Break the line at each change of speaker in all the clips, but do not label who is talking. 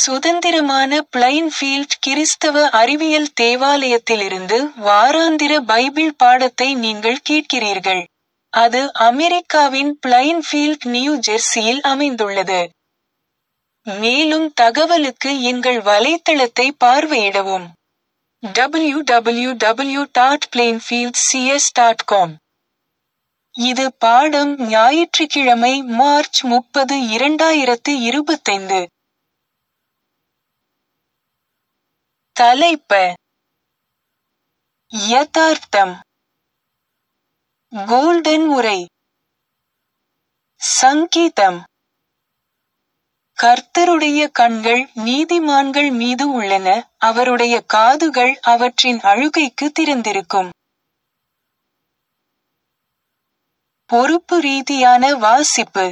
சுதந்திரமான பிளைன்ஃபீல்ட் கிறிஸ்தவ அறிவியல் தேவாலயத்திலிருந்து வாராந்திர பைபிள் பாடத்தை நீங்கள் கேட்கிறீர்கள். அது அமெரிக்காவின் பிளைன்ஃபீல்ட் நியூ ஜெர்சியில் அமைந்துள்ளது. மேலும் தகவலுக்கு எங்கள் வலைத்தளத்தை பார்வையிடவும். www.plainfieldcs.com இது பாடம் ஞாயிற்றுக்கிழமை மார்ச் முப்பது இரண்டாயிரத்து இருபத்தைந்து. தலைப்ப யதார்த்தம் கோல்டன் உரை சங்கீதம் கர்த்தருடைய கண்கள் நீதிமான்கள் மீது உள்ளன அவருடைய காதுகள் அவற்றின் அழுகைக்கு திறந்திருக்கும் பொறுப்பு ரீதியான வாசிப்பு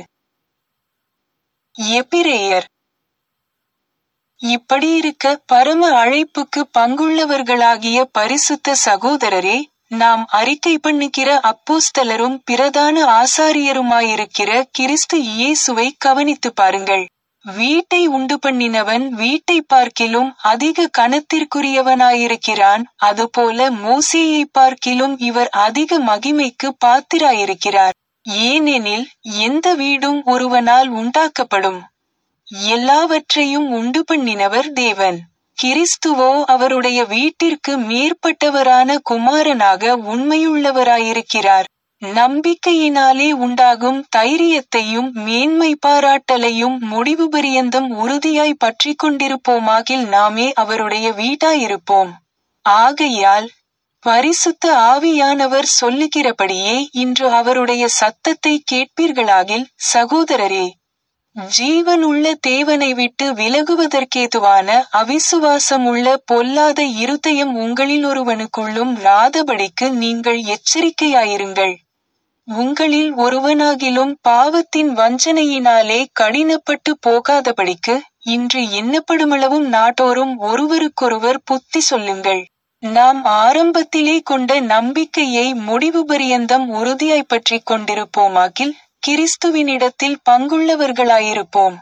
எபிரேயர் இப்படியிருக்க பரம அழைப்புக்கு பங்குள்ளவர்களாகிய பரிசுத்த சகோதரரே நாம் அறிக்கை பண்ணுகிற அப்போஸ்தலரும் பிரதான ஆசாரியருமாயிருக்கிற கிறிஸ்து இயேசுவை கவனித்து பாருங்கள் வீட்டை உண்டு பண்ணினவன் வீட்டை பார்க்கிலும் அதிக கனத்திற்குரியவனாயிருக்கிறான் அதுபோல மோசேயை பார்க்கிலும் இவர் அதிக மகிமைக்கு பாத்திராயிருக்கிறார் ஏனெனில் எந்த வீடும் ஒருவனால் உண்டாக்கப்படும் எல்லாவற்றையும் உண்டு பண்ணினவர் தேவன் கிறிஸ்துவோ அவருடைய வீட்டிற்கு மேற்பட்டவரான குமாரனாக உண்மையுள்ளவராயிருக்கிறார் நம்பிக்கையினாலே உண்டாகும் தைரியத்தையும் மேன்மை பாராட்டலையும் முடிவு பரியந்தம் உறுதியாய் பற்றி கொண்டிருப்போமாகில் நாமே அவருடைய வீட்டாயிருப்போம் ஆகையால் பரிசுத்த ஆவியானவர் சொல்லுகிறபடியே இன்று அவருடைய சத்தத்தை கேட்பீர்களாகில் சகோதரரே ஜீவனுள்ள தேவனை விட்டு விலகுவதற்கேதுவான அவிசுவாசமுள்ள பொல்லாத இருதயம் உங்களில் ஒருவனுக்குள்ளும் ராதபடிக்கு நீங்கள் எச்சரிக்கையாயிருங்கள் உங்களில் ஒருவனாகிலும் பாவத்தின் வஞ்சனையினாலே கடினப்பட்டு போகாதபடிக்கு இன்று எண்ணப்படுமளவும் நாட்டோரும் ஒருவருக்கொருவர் புத்தி சொல்லுங்கள் நாம் ஆரம்பத்திலே கொண்ட நம்பிக்கையை முடிவு பரியந்தம் உறுதியாய் பற்றி கொண்டிருப்போமாக்கில் கிறிஸ்துவினிடத்தில் பங்குள்ளவர்களாயிருப்போம்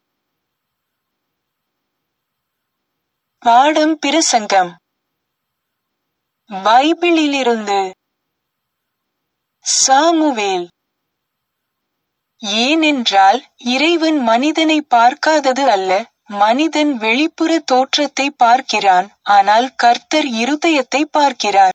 பாடம் பிரசங்கம் பைபிளிலிருந்து சாமுவேல் ஏனென்றால் இறைவன் மனிதனை பார்க்காதது அல்ல மனிதன் வெளிப்புற தோற்றத்தை பார்க்கிறான் ஆனால் கர்த்தர் இருதயத்தை பார்க்கிறார்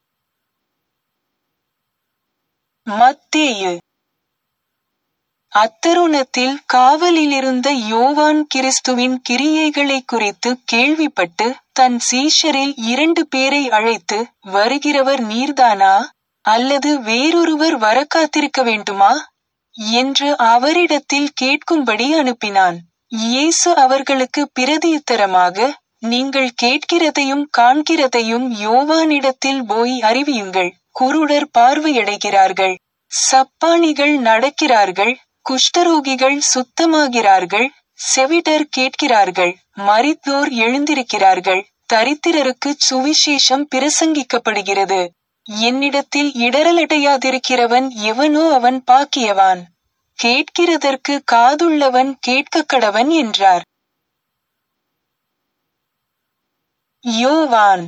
மத்தேயு அத்தருணத்தில் காவலிலிருந்த யோவான் கிறிஸ்துவின் கிரியைகளை குறித்து கேள்விப்பட்டு தன் சீஷரில் இரண்டு பேரை அழைத்து வருகிறவர் நீர்தானா அல்லது வேறொருவர் வர காத்திருக்க வேண்டுமா என்று அவரிடத்தில் கேட்கும்படி அனுப்பினான் இயேசு அவர்களுக்கு பிரதியுத்தரமாக நீங்கள் கேட்கிறதையும் காண்கிறதையும் யோவானிடத்தில் போய் அறிவியுங்கள் குருடர் பார்வையடைகிறார்கள் சப்பானிகள் நடக்கிறார்கள் குஷ்டரோகிகள் சுத்தமாகிறார்கள் செவிடர் கேட்கிறார்கள் மரித்தோர் எழுந்திருக்கிறார்கள் தரித்திரருக்கு சுவிசேஷம் பிரசங்கிக்கப்படுகிறது என்னிடத்தில் இடரலடையாதிருக்கிறவன் எவனோ அவன் பாக்கியவான் கேட்கிறதற்கு காதுள்ளவன் கேட்கக் கடவன் என்றார் யோவான்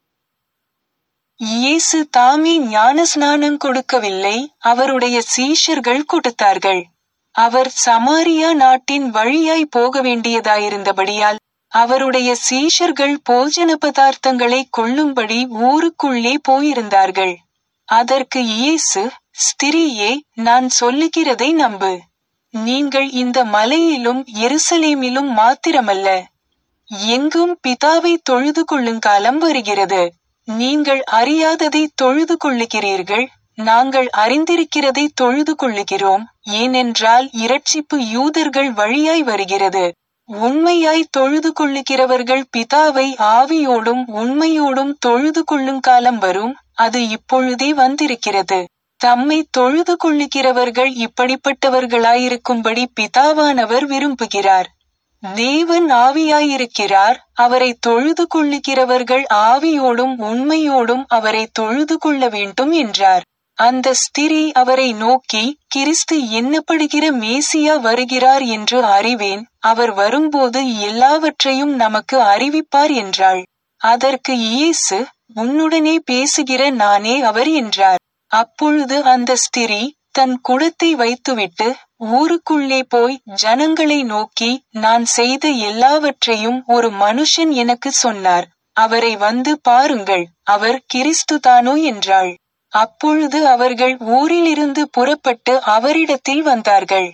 இயேசு தாமே ஞானஸ்நானம் கொடுக்கவில்லை அவருடைய சீஷர்கள் கொடுத்தார்கள் அவர் சமாரியா நாட்டின் வழியாய் போக வேண்டியதாயிருந்தபடியால் அவருடைய சீஷர்கள் போஜன பதார்த்தங்களை கொள்ளும்படி ஊருக்குள்ளே போயிருந்தார்கள் அதற்கு இயேசு ஸ்திரியே நான் சொல்லுகிறதை நம்பு நீங்கள் இந்த மலையிலும் எருசலேமிலும் மாத்திரமல்ல எங்கும் பிதாவை தொழுது கொள்ளுங்காலம் வருகிறது நீங்கள் அறியாததை தொழுது கொள்ளுகிறீர்கள் நாங்கள் அறிந்திருக்கிறதை தொழுது கொள்ளுகிறோம் ஏனென்றால் இரட்சிப்பு யூதர்கள் வழியாய் வருகிறது உண்மையாய் தொழுது கொள்ளுகிறவர்கள் பிதாவை ஆவியோடும் உண்மையோடும் தொழுது கொள்ளும் காலம் வரும் அது இப்பொழுதே வந்திருக்கிறது தம்மை தொழுது கொள்ளுகிறவர்கள் இப்படிப்பட்டவர்களாயிருக்கும்படி பிதாவானவர் விரும்புகிறார் தேவன் ஆவியாயிருக்கிறார் அவரை தொழுது கொள்ளுகிறவர்கள் ஆவியோடும் உண்மையோடும் அவரை தொழுது கொள்ள வேண்டும் என்றார் அந்த ஸ்திரீ அவரை நோக்கி கிறிஸ்து எண்ணப்படுகிற மேசியா வருகிறார் என்று அறிவேன் அவர் வரும்போது எல்லாவற்றையும் நமக்கு அறிவிப்பார் என்றாள் அதற்கு இயேசு உன்னுடனே பேசுகிற நானே அவர் என்றார் அப்பொழுது அந்த ஸ்திரீ தன் குடத்தை வைத்துவிட்டு ஊருக்குள்ளே போய் ஜனங்களை நோக்கி நான் செய்த எல்லாவற்றையும் ஒரு மனுஷன் எனக்கு சொன்னார் அவரை வந்து பாருங்கள் அவர் கிறிஸ்துதானோ என்றாள் அப்பொழுது அவர்கள் ஊரிலிருந்து புறப்பட்டு அவரிடத்தில் வந்தார்கள்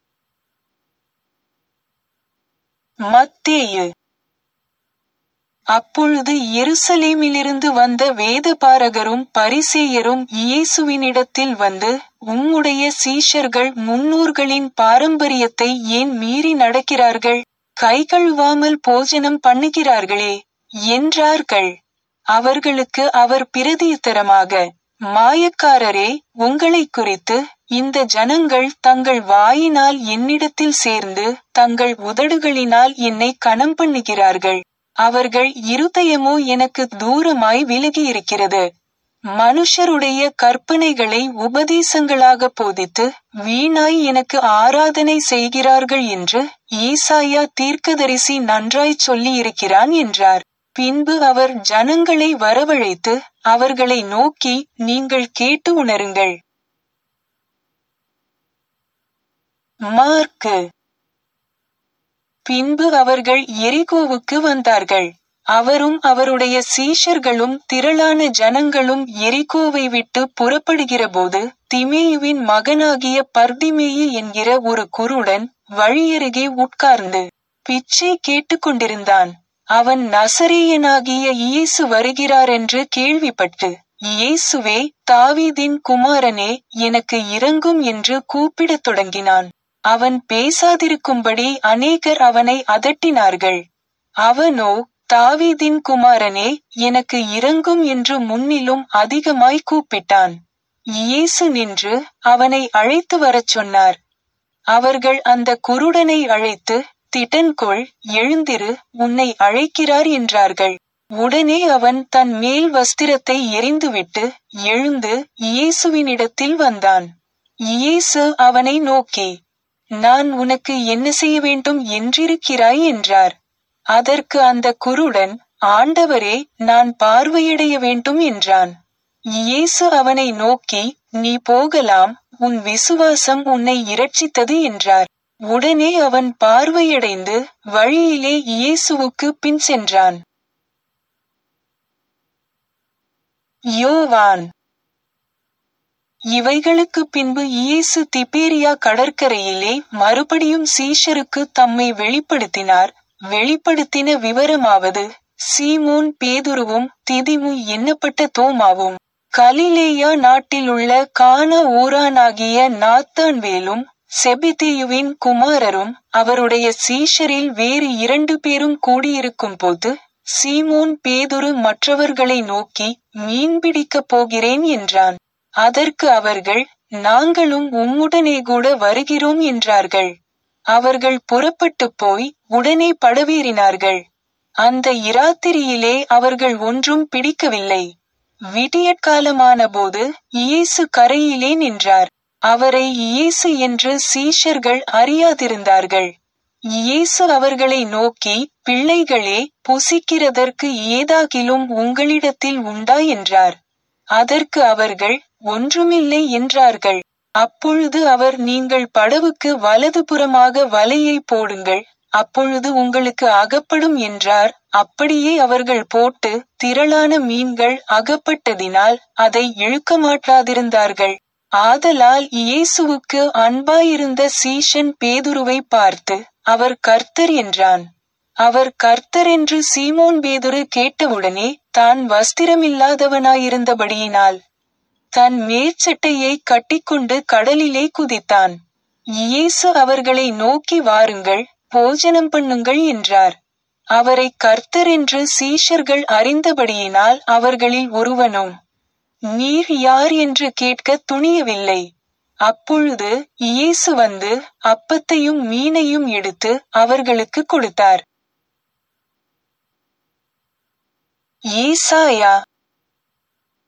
மத்தேயு அப்பொழுது எருசலேமிலிருந்து வந்த வேதபாரகரும் பரிசேயரும் இயேசுவினிடத்தில் வந்து உம்முடைய சீஷர்கள் முன்னோர்களின் பாரம்பரியத்தை ஏன் மீறி நடக்கிறார்கள் கை கழுவாமல் போஜனம் பண்ணுகிறார்களே என்றார்கள் அவர்களுக்கு அவர் பிரதியுத்தரமாக மாயக்காரரே உங்களை குறித்து இந்த ஜனங்கள் தங்கள் வாயினால் என்னிடத்தில் சேர்ந்து தங்கள் உதடுகளினால் என்னை கணம் பண்ணுகிறார்கள் அவர்கள் இருதயமோ எனக்கு தூரமாய் விலகி இருக்கிறது மனுஷருடைய கற்பனைகளை உபதேசங்களாக போதித்து வீணாய் எனக்கு ஆராதனை செய்கிறார்கள் என்று ஈசாயா தீர்க்கதரிசி நன்றாய் சொல்லி இருக்கிறான் என்றார் பின்பு அவர் ஜனங்களை வரவழைத்து அவர்களை நோக்கி நீங்கள் கேட்டு உணருங்கள் மார்க்கு பின்பு அவர்கள் எரிகோவுக்கு வந்தார்கள் அவரும் அவருடைய சீஷர்களும் திரளான ஜனங்களும் எரிகோவை விட்டு புறப்படுகிறபோது திமேயுவின் மகனாகிய பர்திமேயு என்கிற ஒரு குருடன் வழியருகே உட்கார்ந்து பிச்சை கேட்டுக்கொண்டிருந்தான் அவன் நசரேயனாகிய இயேசு வருகிறார் என்று கேள்விப்பட்டு இயேசுவே தாவீதின் குமாரனே எனக்கு இறங்கும் என்று கூப்பிடத் தொடங்கினான் அவன் பேசாதிருக்கும்படி அநேகர் அவனை அதட்டினார்கள் அவனோ தாவீதின் குமாரனே எனக்கு இறங்கும் என்று முன்னிலும் அதிகமாய் கூப்பிட்டான் இயேசு நின்று அவனை அழைத்து வரச் சொன்னார் அவர்கள் அந்த குருடனை அழைத்து திடன்கொள் எழுந்திரு உன்னை அழைக்கிறார் என்றார்கள் உடனே அவன் தன் மேல் வஸ்திரத்தை எரிந்துவிட்டு எழுந்து இயேசுவினிடத்தில் வந்தான் இயேசு அவனை நோக்கி நான் உனக்கு என்ன செய்ய வேண்டும் என்றிருக்கிறாய் என்றார் அதற்கு அந்த குருடன் ஆண்டவரே நான் பார்வையடைய வேண்டும் என்றான் இயேசு அவனை நோக்கி நீ போகலாம் உன் விசுவாசம் உன்னை இரட்சித்தது என்றார் உடனே அவன் பார்வையடைந்து வழியிலே இயேசுவுக்கு பின் சென்றான் யோவான் இவைகளுக்கு பின்பு இயேசு திபேரியா கடற்கரையிலே மறுபடியும் சீஷருக்கு தம்மை வெளிப்படுத்தினார் வெளிப்படுத்தின விவரமாவது சீமோன் பேதுருவும் திதிமு எண்ணப்பட்ட தோமாவும் கலிலேயா நாட்டிலுள்ள கான ஊரானாகிய நாத்தான் வேலும் செபிதேயுவின் குமாரரும் அவருடைய சீஷரில் வேறு இரண்டு பேரும் கூடியிருக்கும் போது சீமோன் பேதுரு மற்றவர்களை நோக்கி மீன் பிடிக்கப் போகிறேன் என்றான் அதற்கு அவர்கள் நாங்களும் உம்முடனே கூட வருகிறோம் என்றார்கள் அவர்கள் புறப்பட்டு போய் உடனே படவேறினார்கள் அந்த இராத்திரியிலே அவர்கள் ஒன்றும் பிடிக்கவில்லை விடியற்காலமான போது இயேசு கரையிலே நின்றார் அவரை இயேசு என்று சீஷர்கள் அறியாதிருந்தார்கள் இயேசு அவர்களை நோக்கி பிள்ளைகளே புசிக்கிறதற்கு ஏதாகிலும் உங்களிடத்தில் உண்டா என்றார் அதற்கு அவர்கள் ஒன்றுமில்லை என்றார்கள் அப்பொழுது அவர் நீங்கள் படவுக்கு வலதுபுறமாக வலையை போடுங்கள் அப்பொழுது உங்களுக்கு அகப்படும் என்றார் அப்படியே அவர்கள் போட்டு திரளான மீன்கள் அகப்பட்டதினால் அதை இழுக்க மாட்டாதிருந்தார்கள் ஆதலால் இயேசுவுக்கு அன்பாயிருந்த சீஷன் பேதுருவை பார்த்து அவர் கர்த்தர் என்றான் அவர் கர்த்தர் என்று சீமோன் பேதுரு கேட்டவுடனே தான் வஸ்திரமில்லாதவனாயிருந்தபடியினால் தன் மேற்சட்டையை கட்டிக்கொண்டு கடலிலே குதித்தான் இயேசு அவர்களை நோக்கி வாருங்கள் போஜனம் பண்ணுங்கள் என்றார் அவரை கர்த்தர் என்று சீஷர்கள் அறிந்தபடியினால் அவர்களில் ஒருவனும் நீர் யார் என்று கேட்க துணியவில்லை அப்பொழுது இயேசு வந்து அப்பத்தையும் மீனையும் எடுத்து அவர்களுக்கு கொடுத்தார் ஏசாயா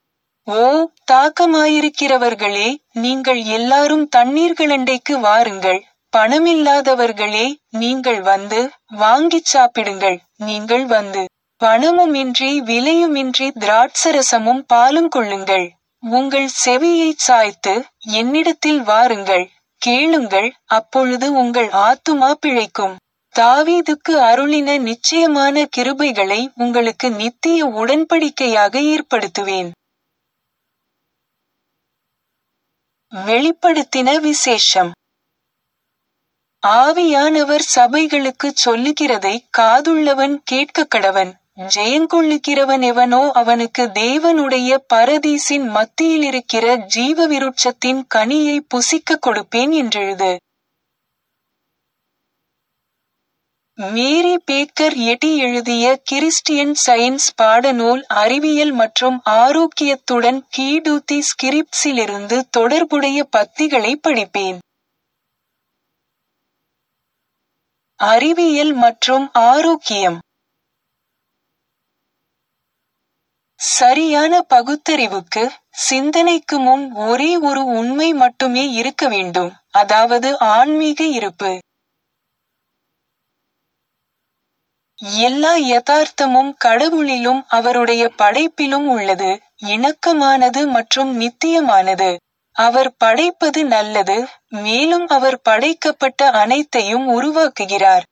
ஓ தாக்கமாயிருக்கிறவர்களே நீங்கள் எல்லாரும் தண்ணீர்களண்டைக்கு வாருங்கள் பணமில்லாதவர்களே நீங்கள் வந்து வாங்கிச் சாப்பிடுங்கள் நீங்கள் வந்து பணமுமின்றி விலையுமின்றி திராட்சரசமும் பாலும் கொள்ளுங்கள் உங்கள் செவியைச் சாய்த்து என்னிடத்தில் வாருங்கள் கேளுங்கள் அப்பொழுது உங்கள் ஆத்துமா பிழைக்கும் தாவீதுக்கு அருளின நிச்சயமான கிருபைகளை உங்களுக்கு நித்திய உடன்படிக்கையாக ஏற்படுத்துவேன் வெளிப்படுத்தின விசேஷம் ஆவியானவர் சபைகளுக்கு சொல்லுகிறதை காதுள்ளவன் கேட்க கடவன் ஜெயங்கொள்ளுகிறவன் எவனோ அவனுக்கு தேவனுடைய பரதீசின் மத்தியில் இருக்கிற ஜீவ விருட்சத்தின் கனியை புசிக்க கொடுப்பேன் என்றெழுது மேரி பேக்கர் எட்டி எழுதிய கிறிஸ்டியன் சயின்ஸ் பாடநூல் அறிவியல் மற்றும் ஆரோக்கியத்துடன் கீடூத்தி ஸ்கிரிப்ட்ஸிலிருந்து தொடர்புடைய பத்திகளை படிப்பேன் அறிவியல் மற்றும் ஆரோக்கியம் சரியான பகுத்தறிவுக்கு சிந்தனைக்கு முன் ஒரே ஒரு உண்மை மட்டுமே இருக்க வேண்டும் அதாவது ஆன்மீக இருப்பு எல்லா யதார்த்தமும் கடவுளிலும் அவருடைய படைப்பிலும் உள்ளது இணக்கமானது மற்றும் நித்தியமானது அவர் படைப்பது நல்லது மேலும் அவர் படைக்கப்பட்ட அனைத்தையும் உருவாக்குகிறார்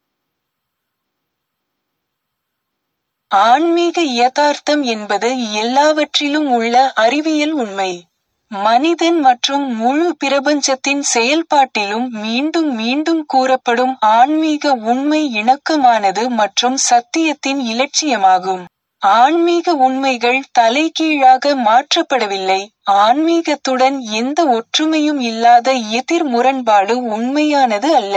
ஆன்மீக யதார்த்தம் என்பது எல்லாவற்றிலும் உள்ள அறிவியல் உண்மை மனிதன் மற்றும் முழு பிரபஞ்சத்தின் செயல்பாட்டிலும் மீண்டும் மீண்டும் கூறப்படும் ஆன்மீக உண்மை இணக்கமானது மற்றும் சத்தியத்தின் இலட்சியமாகும் ஆன்மீக உண்மைகள் தலைகீழாக மாற்றப்படவில்லை ஆன்மீகத்துடன் எந்த ஒற்றுமையும் இல்லாத எதிர் முரண்பாடு உண்மையானது அல்ல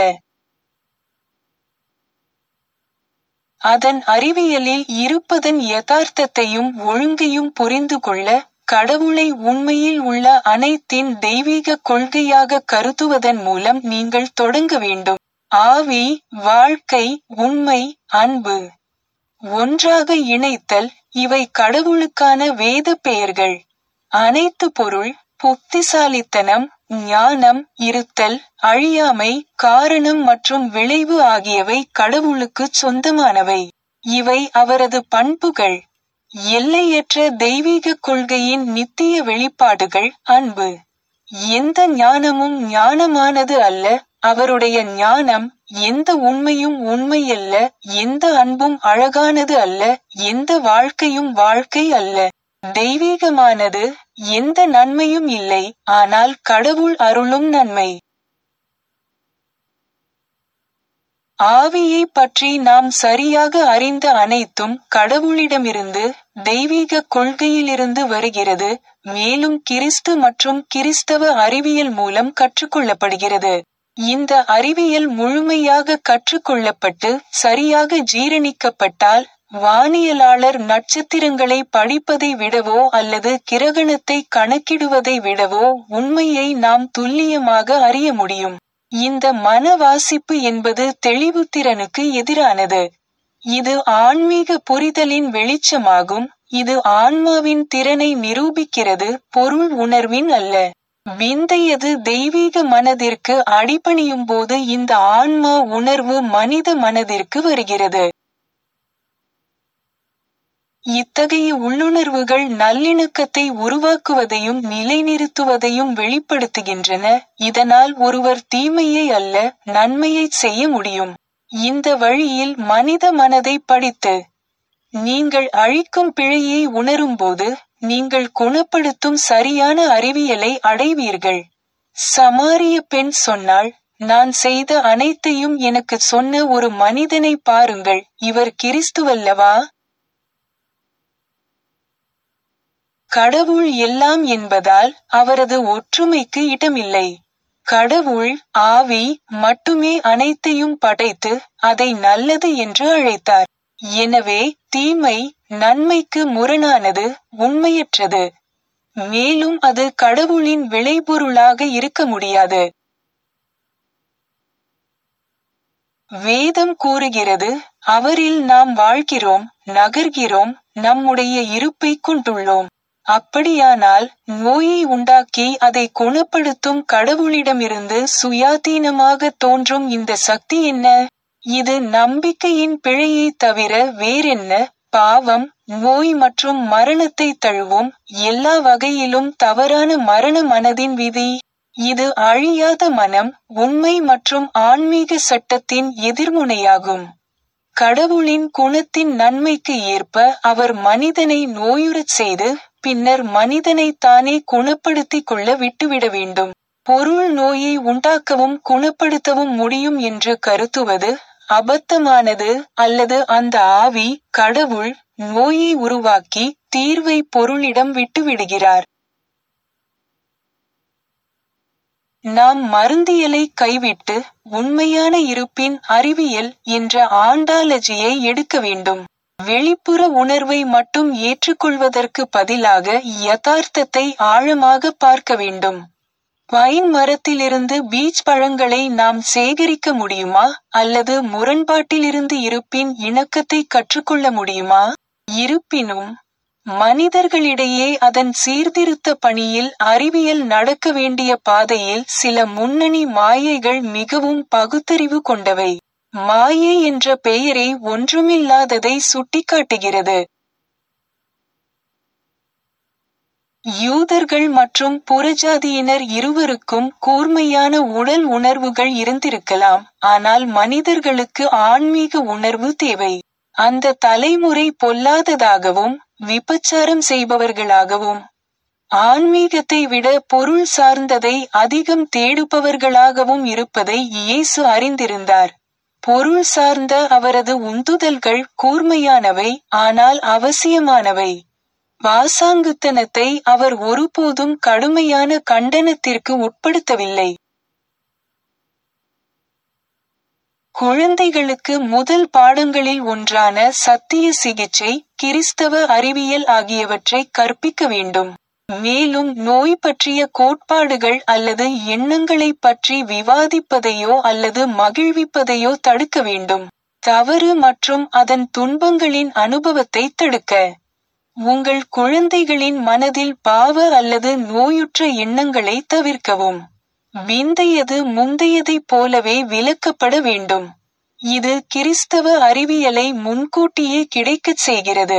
அதன் அறிவியலில் இருப்பதன் யதார்த்தத்தையும் ஒழுங்கையும் புரிந்து கொள்ள கடவுளை உண்மையில் உள்ள அனைத்தின் தெய்வீக கொள்கையாக கருதுவதன் மூலம் நீங்கள் தொடங்க வேண்டும் ஆவி வாழ்க்கை உண்மை அன்பு ஒன்றாக இணைத்தல் இவை கடவுளுக்கான வேத பெயர்கள் அனைத்து பொருள் புத்திசாலித்தனம் ஞானம் இருத்தல் அழியாமை காரணம் மற்றும் விளைவு ஆகியவை கடவுளுக்கு சொந்தமானவை இவை அவரது பண்புகள் எல்லையற்ற தெய்வீக கொள்கையின் நித்திய வெளிப்பாடுகள் அன்பு எந்த ஞானமும் ஞானமானது அல்ல அவருடைய ஞானம் எந்த உண்மையும் உண்மையல்ல எந்த அன்பும் அழகானது அல்ல எந்த வாழ்க்கையும் வாழ்க்கை அல்ல தெய்வீகமானது எந்த நன்மையும் இல்லை ஆனால் கடவுள் அருளும் நன்மை ஆவியை பற்றி நாம் சரியாக அறிந்த அனைத்தும் கடவுளிடமிருந்து தெய்வீக கொள்கையிலிருந்து வருகிறது மேலும் கிறிஸ்து மற்றும் கிறிஸ்தவ அறிவியல் மூலம் கற்றுக்கொள்ளப்படுகிறது இந்த அறிவியல் முழுமையாக கற்றுக்கொள்ளப்பட்டு சரியாக ஜீரணிக்கப்பட்டால் வானியலாளர் நட்சத்திரங்களை படிப்பதை விடவோ அல்லது கிரகணத்தை கணக்கிடுவதை விடவோ உண்மையை நாம் துல்லியமாக அறிய முடியும் இந்த மன வாசிப்பு என்பது தெளிவுத்திறனுக்கு எதிரானது இது ஆன்மீக புரிதலின் வெளிச்சமாகும் இது ஆன்மாவின் திறனை நிரூபிக்கிறது பொருள் உணர்வின் அல்ல விந்தையது தெய்வீக மனதிற்கு அடிபணியும் போது இந்த ஆன்மா உணர்வு மனித மனதிற்கு வருகிறது இத்தகைய உள்ளுணர்வுகள் நல்லிணக்கத்தை உருவாக்குவதையும் நிலைநிறுத்துவதையும் வெளிப்படுத்துகின்றன இதனால் ஒருவர் தீமையை அல்ல நன்மையை செய்ய முடியும் இந்த வழியில் மனித மனதை படித்து நீங்கள் அழிக்கும் பிழையை உணரும்போது நீங்கள் குணப்படுத்தும் சரியான அறிவியலை அடைவீர்கள் சமாரிய பெண் சொன்னாள் நான் செய்த அனைத்தையும் எனக்கு சொன்ன ஒரு மனிதனை பாருங்கள் இவர் கிறிஸ்துவல்லவா கடவுள் எல்லாம் என்பதால் அவரது ஒற்றுமைக்கு இடமில்லை கடவுள் ஆவி மட்டுமே அனைத்தையும் படைத்து அதை நல்லது என்று அழைத்தார் எனவே தீமை நன்மைக்கு முரணானது உண்மையற்றது மேலும் அது கடவுளின் விளைபொருளாக இருக்க முடியாது வேதம் கூறுகிறது அவரில் நாம் வாழ்கிறோம் நகர்கிறோம் நம்முடைய இருப்பை கொண்டுள்ளோம் அப்படியானால் நோயை உண்டாக்கி அதை குணப்படுத்தும் கடவுளிடமிருந்து சுயாதீனமாக தோன்றும் இந்த சக்தி என்ன இது நம்பிக்கையின் பிழையை தவிர வேறென்ன பாவம் நோய் மற்றும் மரணத்தை தழுவும் எல்லா வகையிலும் தவறான மரண மனதின் விதி இது அழியாத மனம் உண்மை மற்றும் ஆன்மீக சட்டத்தின் எதிர்முனையாகும் கடவுளின் குணத்தின் நன்மைக்கு ஏற்ப அவர் மனிதனை நோயுறச் செய்து பின்னர் மனிதனை தானே குணப்படுத்திக் கொள்ள விட்டுவிட வேண்டும் பொருள் நோயை உண்டாக்கவும் குணப்படுத்தவும் முடியும் என்று கருத்துவது அபத்தமானது அல்லது அந்த ஆவி கடவுள் நோயை உருவாக்கி தீர்வை பொருளிடம் விட்டுவிடுகிறார் நாம் மருந்தியலை கைவிட்டு உண்மையான இருப்பின் அறிவியல் என்ற ஆண்டாலஜியை எடுக்க வேண்டும் வெளிப்புற உணர்வை மட்டும் ஏற்றுக்கொள்வதற்கு பதிலாக யதார்த்தத்தை ஆழமாக பார்க்க வேண்டும் பைன் மரத்திலிருந்து பீச் பழங்களை நாம் சேகரிக்க முடியுமா அல்லது முரண்பாட்டிலிருந்து இருப்பின் இணக்கத்தை கற்றுக்கொள்ள முடியுமா இருப்பினும் மனிதர்களிடையே அதன் சீர்திருத்த பணியில் அறிவியல் நடக்க வேண்டிய பாதையில் சில முன்னணி மாயைகள் மிகவும் பகுத்தறிவு கொண்டவை மாயை என்ற பெயரே ஒன்றுமில்லாததை சுட்டிக்காட்டுகிறது யூதர்கள் மற்றும் புறஜாதியினர் இருவருக்கும் கூர்மையான உடல் உணர்வுகள் இருந்திருக்கலாம் ஆனால் மனிதர்களுக்கு ஆன்மீக உணர்வு தேவை அந்த தலைமுறை பொல்லாததாகவும் விபச்சாரம் செய்பவர்களாகவும் ஆன்மீகத்தை விட பொருள் சார்ந்ததை அதிகம் தேடுபவர்களாகவும் இருப்பதை இயேசு அறிந்திருந்தார் பொருள் சார்ந்த அவரது உந்துதல்கள் கூர்மையானவை ஆனால் அவசியமானவை வாசாங்குத்தனத்தை அவர் ஒருபோதும் கடுமையான கண்டனத்திற்கு உட்படுத்தவில்லை குழந்தைகளுக்கு முதல் பாடங்களில் ஒன்றான சத்திய சிகிச்சை கிறிஸ்தவ அறிவியல் ஆகியவற்றை கற்பிக்க வேண்டும் மேலும் நோய் பற்றிய கோட்பாடுகள் அல்லது எண்ணங்களை பற்றி விவாதிப்பதையோ அல்லது மகிழ்விப்பதையோ தடுக்க வேண்டும் தவறு மற்றும் அதன் துன்பங்களின் அனுபவத்தை தடுக்க உங்கள் குழந்தைகளின் மனதில் பாவ அல்லது நோயுற்ற எண்ணங்களை தவிர்க்கவும் விந்தையது முந்தையதைப் போலவே விலக்கப்பட வேண்டும் இது கிறிஸ்தவ அறிவியலை முன்கூட்டியே கிடைக்கச் செய்கிறது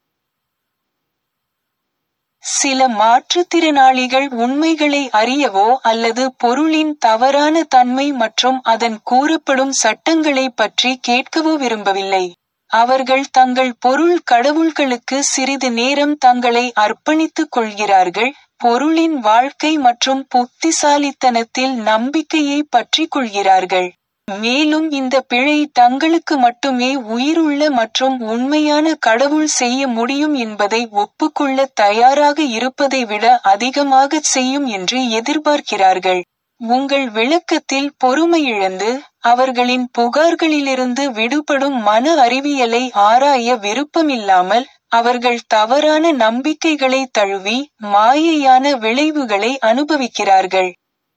சில மாற்றுத்திறனாளிகள் உண்மைகளை அறியவோ அல்லது பொருளின் தவறான தன்மை மற்றும் அதன் கூறப்படும் சட்டங்களை பற்றி கேட்கவோ விரும்பவில்லை அவர்கள் தங்கள் பொருள் கடவுள்களுக்கு சிறிது நேரம் தங்களை அர்ப்பணித்துக் கொள்கிறார்கள் பொருளின் வாழ்க்கை மற்றும் புத்திசாலித்தனத்தில் நம்பிக்கையை பற்றிக் கொள்கிறார்கள் மேலும் இந்த பிழை தங்களுக்கு மட்டுமே உயிருள்ள மற்றும் உண்மையான கடவுள் செய்ய முடியும் என்பதை ஒப்புக்கொள்ள தயாராக இருப்பதை விட அதிகமாக செய்யும் என்று எதிர்பார்க்கிறார்கள் உங்கள் விளக்கத்தில் பொறுமையிழந்து அவர்களின் புகார்களிலிருந்து விடுபடும் மன அறிவியலை ஆராய விருப்பமில்லாமல் அவர்கள் தவறான நம்பிக்கைகளை தழுவி மாயையான விளைவுகளை அனுபவிக்கிறார்கள்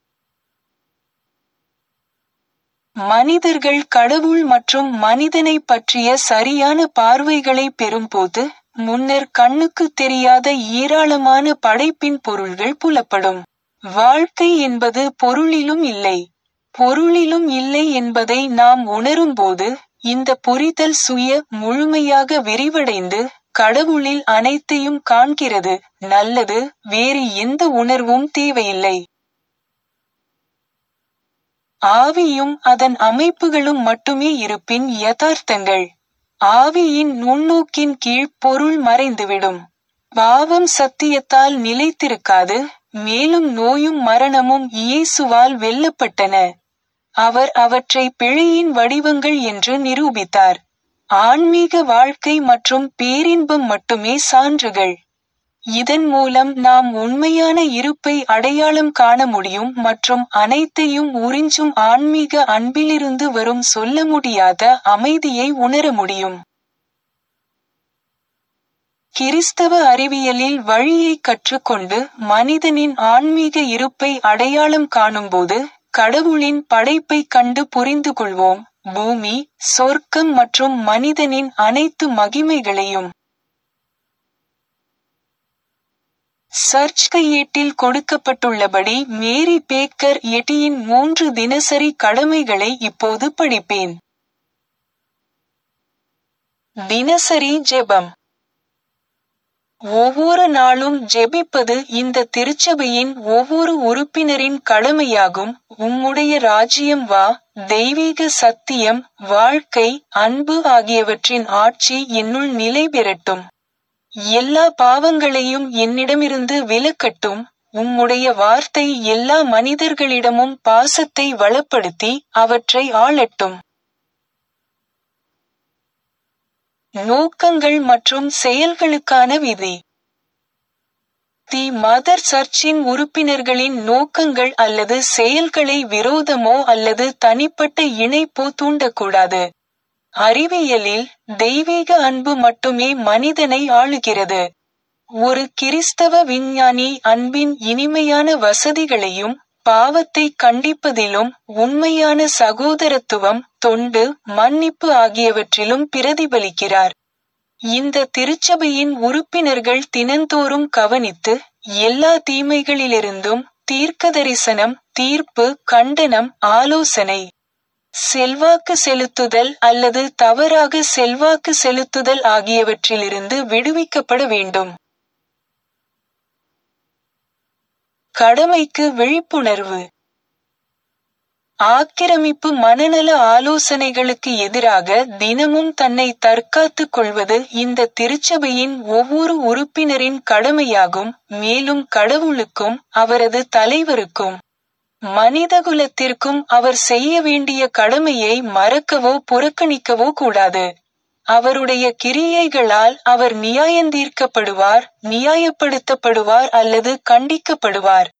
மனிதர்கள் கடவுள் மற்றும் மனிதனை பற்றிய சரியான பார்வைகளை பெறும்போது முன்னர் கண்ணுக்கு தெரியாத ஏராளமான படைப்பின் பொருள்கள் புலப்படும் வாழ்க்கை என்பது பொருளிலும் இல்லை பொருளிலும் இல்லை என்பதை நாம் உணரும்போது இந்த புரிதல் சுய முழுமையாக விரிவடைந்து கடவுளில் அனைத்தையும் காண்கிறது நல்லது வேறு எந்த உணர்வும் தேவையில்லை ஆவியும் அதன் அமைப்புகளும் மட்டுமே இருப்பின் யதார்த்தங்கள் ஆவியின் நுண்ணோக்கின் கீழ் பொருள் மறைந்துவிடும் பாவம் சத்தியத்தால் நிலைத்திருக்காது மேலும் நோயும் மரணமும் இயேசுவால் வெல்லப்பட்டன அவர் அவற்றை பிழையின் வடிவங்கள் என்று நிரூபித்தார் ஆன்மீக வாழ்க்கை மற்றும் பேரின்பம் மட்டுமே சான்றுகள் இதன் மூலம் நாம் உண்மையான இருப்பை அடையாளம் காண முடியும் மற்றும் அனைத்தையும் உறிஞ்சும் ஆன்மீக அன்பிலிருந்து வரும் சொல்ல முடியாத அமைதியை உணர முடியும் கிறிஸ்தவ அறிவியலில் வழியை கற்றுக்கொண்டு மனிதனின் ஆன்மீக இருப்பை அடையாளம் காணும்போது கடவுளின் படைப்பை கண்டு புரிந்து கொள்வோம் பூமி சொர்க்கம் மற்றும் மனிதனின் அனைத்து மகிமைகளையும் சர்ச் கையேட்டில் கொடுக்கப்பட்டுள்ளபடி மேரி பேக்கர் எட்டியின் மூன்று தினசரி கடமைகளை இப்போது படிப்பேன் தினசரி ஜெபம் ஒவ்வொரு நாளும் ஜெபிப்பது இந்த திருச்சபையின் ஒவ்வொரு உறுப்பினரின் கடமையாகும் உம்முடைய ராஜ்யம் வா தெய்வீக சத்தியம் வாழ்க்கை அன்பு ஆகியவற்றின் ஆட்சி என்னுள் நிலை பெறட்டும் எல்லா பாவங்களையும் என்னிடமிருந்து விலக்கட்டும் உம்முடைய வார்த்தை எல்லா மனிதர்களிடமும் பாசத்தை வளப்படுத்தி அவற்றை ஆளட்டும் நோக்கங்கள் மற்றும் செயல்களுக்கான விதி தி மதர் சர்ச்சின் உறுப்பினர்களின் நோக்கங்கள் அல்லது செயல்களை விரோதமோ அல்லது தனிப்பட்ட இணைப்போ தூண்டக்கூடாது அறிவியலில் தெய்வீக அன்பு மட்டுமே மனிதனை ஆளுகிறது ஒரு கிறிஸ்தவ விஞ்ஞானி அன்பின் இனிமையான வசதிகளையும் பாவத்தை கண்டிப்பதிலும் உண்மையான சகோதரத்துவம் தொண்டு மன்னிப்பு ஆகியவற்றிலும் பிரதிபலிக்கிறார் இந்த திருச்சபையின் உறுப்பினர்கள் தினந்தோறும் கவனித்து எல்லா தீமைகளிலிருந்தும் தீர்க்கதரிசனம் தீர்ப்பு கண்டனம் ஆலோசனை செல்வாக்கு செலுத்துதல் அல்லது தவறாக செல்வாக்கு செலுத்துதல் ஆகியவற்றிலிருந்து விடுவிக்கப்பட வேண்டும் கடமைக்கு விழிப்புணர்வு ஆக்கிரமிப்பு மனநல ஆலோசனைகளுக்கு எதிராக தினமும் தன்னை தற்காத்துக் கொள்வது இந்த திருச்சபையின் ஒவ்வொரு உறுப்பினரின் கடமையாகும் மேலும் கடவுளுக்கும் அவரது தலைவருக்கும் மனிதகுலத்திற்கும் அவர் செய்ய வேண்டிய கடமையை மறக்கவோ புறக்கணிக்கவோ கூடாது அவருடைய கிரியைகளால் அவர் நியாயந்தீர்க்கப்படுவார் நியாயப்படுத்தப்படுவார் அல்லது கண்டிக்கப்படுவார்